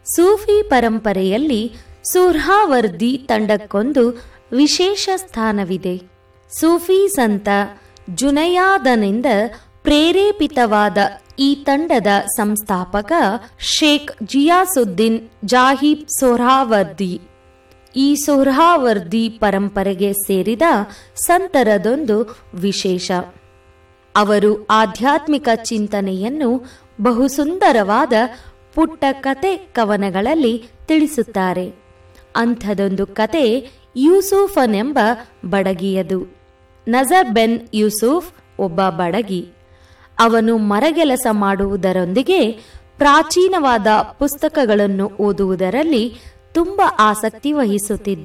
ಸೂಫಿ ಪರಂಪರೆಯಲ್ಲಿ ಸುರ್ಹಾವರ್ದಿ ತಂಡಕ್ಕೊಂದು ವಿಶೇಷ ಸ್ಥಾನವಿದೆ ಸೂಫಿ ಸಂತ ಜುನಯಾದನಿಂದ ಪ್ರೇರೇಪಿತವಾದ ಈ ತಂಡದ ಸಂಸ್ಥಾಪಕ ಶೇಖ್ ಜಿಯಾಸುದ್ದೀನ್ ಜಾಹಿಬ್ ಸೊಹ್ರಾವರ್ದಿ ಈ ಸೊಹ್ರಾವರ್ದಿ ಪರಂಪರೆಗೆ ಸೇರಿದ ಸಂತರದೊಂದು ವಿಶೇಷ ಅವರು ಆಧ್ಯಾತ್ಮಿಕ ಚಿಂತನೆಯನ್ನು ಬಹು ಸುಂದರವಾದ ಪುಟ್ಟ ಕತೆ ಕವನಗಳಲ್ಲಿ ತಿಳಿಸುತ್ತಾರೆ ಅಂಥದೊಂದು ಕತೆ ಯೂಸುಫನೆಂಬ ಬಡಗಿಯದು ನಜರ್ ಬೆನ್ ಯೂಸುಫ್ ಒಬ್ಬ ಬಡಗಿ ಅವನು ಮರಗೆಲಸ ಮಾಡುವುದರೊಂದಿಗೆ ಪ್ರಾಚೀನವಾದ ಪುಸ್ತಕಗಳನ್ನು ಓದುವುದರಲ್ಲಿ ತುಂಬ ಆಸಕ್ತಿ ವಹಿಸುತ್ತಿದ್ದ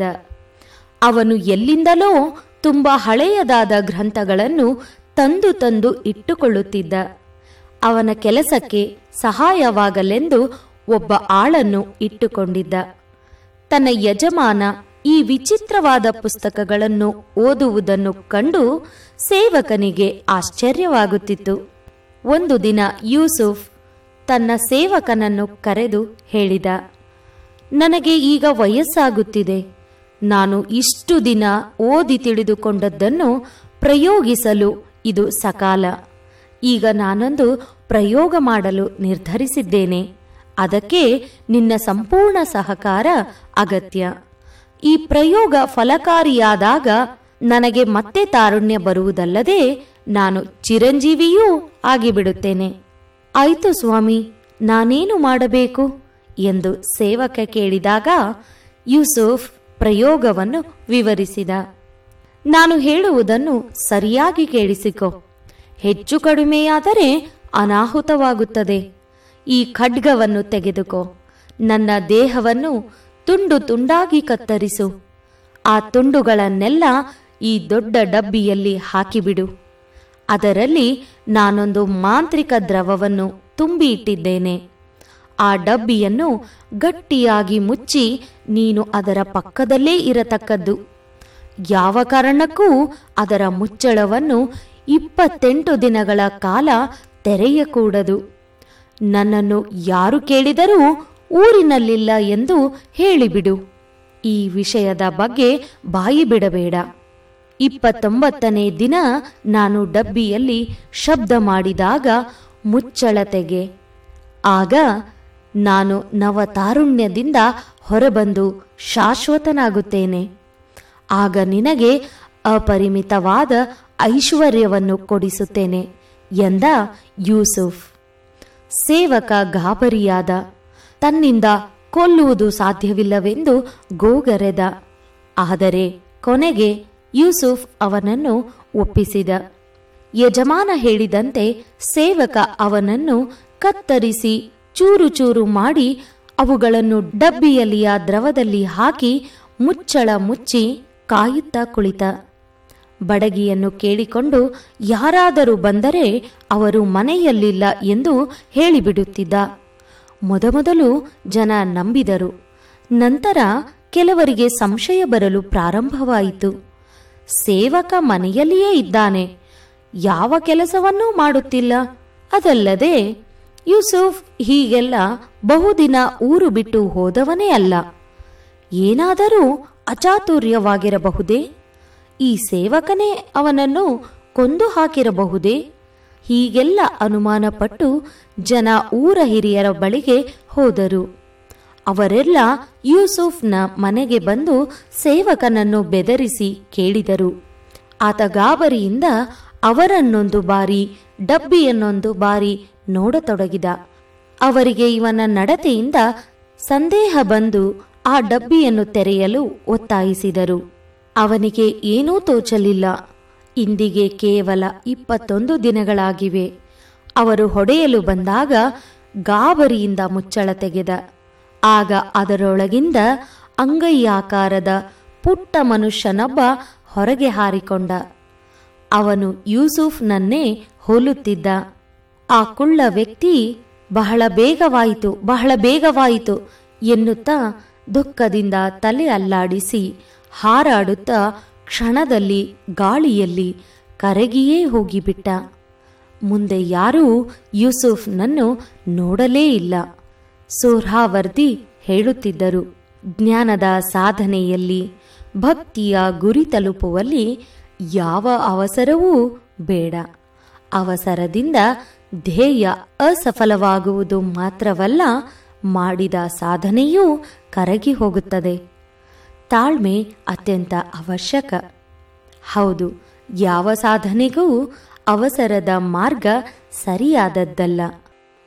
ಅವನು ಎಲ್ಲಿಂದಲೋ ತುಂಬ ಹಳೆಯದಾದ ಗ್ರಂಥಗಳನ್ನು ತಂದು ತಂದು ಇಟ್ಟುಕೊಳ್ಳುತ್ತಿದ್ದ ಅವನ ಕೆಲಸಕ್ಕೆ ಸಹಾಯವಾಗಲೆಂದು ಒಬ್ಬ ಆಳನ್ನು ಇಟ್ಟುಕೊಂಡಿದ್ದ ತನ್ನ ಯಜಮಾನ ಈ ವಿಚಿತ್ರವಾದ ಪುಸ್ತಕಗಳನ್ನು ಓದುವುದನ್ನು ಕಂಡು ಸೇವಕನಿಗೆ ಆಶ್ಚರ್ಯವಾಗುತ್ತಿತ್ತು ಒಂದು ದಿನ ಯೂಸುಫ್ ತನ್ನ ಸೇವಕನನ್ನು ಕರೆದು ಹೇಳಿದ ನನಗೆ ಈಗ ವಯಸ್ಸಾಗುತ್ತಿದೆ ನಾನು ಇಷ್ಟು ದಿನ ಓದಿ ತಿಳಿದುಕೊಂಡದ್ದನ್ನು ಪ್ರಯೋಗಿಸಲು ಇದು ಸಕಾಲ ಈಗ ನಾನೊಂದು ಪ್ರಯೋಗ ಮಾಡಲು ನಿರ್ಧರಿಸಿದ್ದೇನೆ ಅದಕ್ಕೆ ನಿನ್ನ ಸಂಪೂರ್ಣ ಸಹಕಾರ ಅಗತ್ಯ ಈ ಪ್ರಯೋಗ ಫಲಕಾರಿಯಾದಾಗ ನನಗೆ ಮತ್ತೆ ತಾರುಣ್ಯ ಬರುವುದಲ್ಲದೆ ನಾನು ಚಿರಂಜೀವಿಯೂ ಆಗಿಬಿಡುತ್ತೇನೆ ಆಯಿತು ಸ್ವಾಮಿ ನಾನೇನು ಮಾಡಬೇಕು ಎಂದು ಸೇವಕ ಕೇಳಿದಾಗ ಯೂಸುಫ್ ಪ್ರಯೋಗವನ್ನು ವಿವರಿಸಿದ ನಾನು ಹೇಳುವುದನ್ನು ಸರಿಯಾಗಿ ಕೇಳಿಸಿಕೊ ಹೆಚ್ಚು ಕಡಿಮೆಯಾದರೆ ಅನಾಹುತವಾಗುತ್ತದೆ ಈ ಖಡ್ಗವನ್ನು ತೆಗೆದುಕೋ ನನ್ನ ದೇಹವನ್ನು ತುಂಡು ತುಂಡಾಗಿ ಕತ್ತರಿಸು ಆ ತುಂಡುಗಳನ್ನೆಲ್ಲ ಈ ದೊಡ್ಡ ಡಬ್ಬಿಯಲ್ಲಿ ಹಾಕಿಬಿಡು ಅದರಲ್ಲಿ ನಾನೊಂದು ಮಾಂತ್ರಿಕ ದ್ರವವನ್ನು ತುಂಬಿ ಇಟ್ಟಿದ್ದೇನೆ ಆ ಡಬ್ಬಿಯನ್ನು ಗಟ್ಟಿಯಾಗಿ ಮುಚ್ಚಿ ನೀನು ಅದರ ಪಕ್ಕದಲ್ಲೇ ಇರತಕ್ಕದ್ದು ಯಾವ ಕಾರಣಕ್ಕೂ ಅದರ ಮುಚ್ಚಳವನ್ನು ಇಪ್ಪತ್ತೆಂಟು ದಿನಗಳ ಕಾಲ ತೆರೆಯಕೂಡದು ನನ್ನನ್ನು ಯಾರು ಕೇಳಿದರೂ ಊರಿನಲ್ಲಿಲ್ಲ ಎಂದು ಹೇಳಿಬಿಡು ಈ ವಿಷಯದ ಬಗ್ಗೆ ಬಾಯಿ ಬಿಡಬೇಡ ಇಪ್ಪತ್ತೊಂಬತ್ತನೇ ದಿನ ನಾನು ಡಬ್ಬಿಯಲ್ಲಿ ಶಬ್ದ ಮಾಡಿದಾಗ ಮುಚ್ಚಳತೆಗೆ ಆಗ ನಾನು ನವತಾರುಣ್ಯದಿಂದ ಹೊರಬಂದು ಶಾಶ್ವತನಾಗುತ್ತೇನೆ ಆಗ ನಿನಗೆ ಅಪರಿಮಿತವಾದ ಐಶ್ವರ್ಯವನ್ನು ಕೊಡಿಸುತ್ತೇನೆ ಎಂದ ಯೂಸುಫ್ ಸೇವಕ ಗಾಬರಿಯಾದ ತನ್ನಿಂದ ಕೊಲ್ಲುವುದು ಸಾಧ್ಯವಿಲ್ಲವೆಂದು ಗೋಗರೆದ ಆದರೆ ಕೊನೆಗೆ ಯೂಸುಫ್ ಅವನನ್ನು ಒಪ್ಪಿಸಿದ ಯಜಮಾನ ಹೇಳಿದಂತೆ ಸೇವಕ ಅವನನ್ನು ಕತ್ತರಿಸಿ ಚೂರು ಚೂರು ಮಾಡಿ ಅವುಗಳನ್ನು ಡಬ್ಬಿಯಲ್ಲಿಯ ದ್ರವದಲ್ಲಿ ಹಾಕಿ ಮುಚ್ಚಳ ಮುಚ್ಚಿ ಕಾಯುತ್ತಾ ಕುಳಿತ ಬಡಗಿಯನ್ನು ಕೇಳಿಕೊಂಡು ಯಾರಾದರೂ ಬಂದರೆ ಅವರು ಮನೆಯಲ್ಲಿಲ್ಲ ಎಂದು ಹೇಳಿಬಿಡುತ್ತಿದ್ದ ಮೊದಮೊದಲು ಜನ ನಂಬಿದರು ನಂತರ ಕೆಲವರಿಗೆ ಸಂಶಯ ಬರಲು ಪ್ರಾರಂಭವಾಯಿತು ಸೇವಕ ಮನೆಯಲ್ಲಿಯೇ ಇದ್ದಾನೆ ಯಾವ ಕೆಲಸವನ್ನೂ ಮಾಡುತ್ತಿಲ್ಲ ಅದಲ್ಲದೆ ಯೂಸುಫ್ ಹೀಗೆಲ್ಲ ಬಹುದಿನ ಊರು ಬಿಟ್ಟು ಹೋದವನೇ ಅಲ್ಲ ಏನಾದರೂ ಅಚಾತುರ್ಯವಾಗಿರಬಹುದೇ ಈ ಸೇವಕನೇ ಅವನನ್ನು ಕೊಂದು ಹಾಕಿರಬಹುದೇ ಹೀಗೆಲ್ಲ ಅನುಮಾನಪಟ್ಟು ಜನ ಊರ ಹಿರಿಯರ ಬಳಿಗೆ ಹೋದರು ಅವರೆಲ್ಲ ಯೂಸುಫ್ನ ಮನೆಗೆ ಬಂದು ಸೇವಕನನ್ನು ಬೆದರಿಸಿ ಕೇಳಿದರು ಆತ ಗಾಬರಿಯಿಂದ ಅವರನ್ನೊಂದು ಬಾರಿ ಡಬ್ಬಿಯನ್ನೊಂದು ಬಾರಿ ನೋಡತೊಡಗಿದ ಅವರಿಗೆ ಇವನ ನಡತೆಯಿಂದ ಸಂದೇಹ ಬಂದು ಆ ಡಬ್ಬಿಯನ್ನು ತೆರೆಯಲು ಒತ್ತಾಯಿಸಿದರು ಅವನಿಗೆ ಏನೂ ತೋಚಲಿಲ್ಲ ಇಂದಿಗೆ ಕೇವಲ ಇಪ್ಪತ್ತೊಂದು ದಿನಗಳಾಗಿವೆ ಅವರು ಹೊಡೆಯಲು ಬಂದಾಗ ಗಾಬರಿಯಿಂದ ಮುಚ್ಚಳ ತೆಗೆದ ಆಗ ಅದರೊಳಗಿಂದ ಅಂಗೈಯಾಕಾರದ ಪುಟ್ಟ ಮನುಷ್ಯನೊಬ್ಬ ಹೊರಗೆ ಹಾರಿಕೊಂಡ ಅವನು ಯೂಸುಫ್ನನ್ನೇ ಹೋಲುತ್ತಿದ್ದ ಆ ಕುಳ್ಳ ವ್ಯಕ್ತಿ ಬಹಳ ಬೇಗವಾಯಿತು ಬಹಳ ಬೇಗವಾಯಿತು ಎನ್ನುತ್ತಾ ದುಃಖದಿಂದ ತಲೆ ಅಲ್ಲಾಡಿಸಿ ಹಾರಾಡುತ್ತಾ ಕ್ಷಣದಲ್ಲಿ ಗಾಳಿಯಲ್ಲಿ ಕರಗಿಯೇ ಹೋಗಿಬಿಟ್ಟ ಮುಂದೆ ಯಾರೂ ಯೂಸುಫ್ನನ್ನು ನೋಡಲೇ ಇಲ್ಲ ಸೋರ್ಹಾವರ್ದಿ ಹೇಳುತ್ತಿದ್ದರು ಜ್ಞಾನದ ಸಾಧನೆಯಲ್ಲಿ ಭಕ್ತಿಯ ಗುರಿ ತಲುಪುವಲ್ಲಿ ಯಾವ ಅವಸರವೂ ಬೇಡ ಅವಸರದಿಂದ ಧ್ಯೇಯ ಅಸಫಲವಾಗುವುದು ಮಾತ್ರವಲ್ಲ ಮಾಡಿದ ಸಾಧನೆಯೂ ಕರಗಿ ಹೋಗುತ್ತದೆ ತಾಳ್ಮೆ ಅತ್ಯಂತ ಅವಶ್ಯಕ ಹೌದು ಯಾವ ಸಾಧನೆಗೂ ಅವಸರದ ಮಾರ್ಗ ಸರಿಯಾದದ್ದಲ್ಲ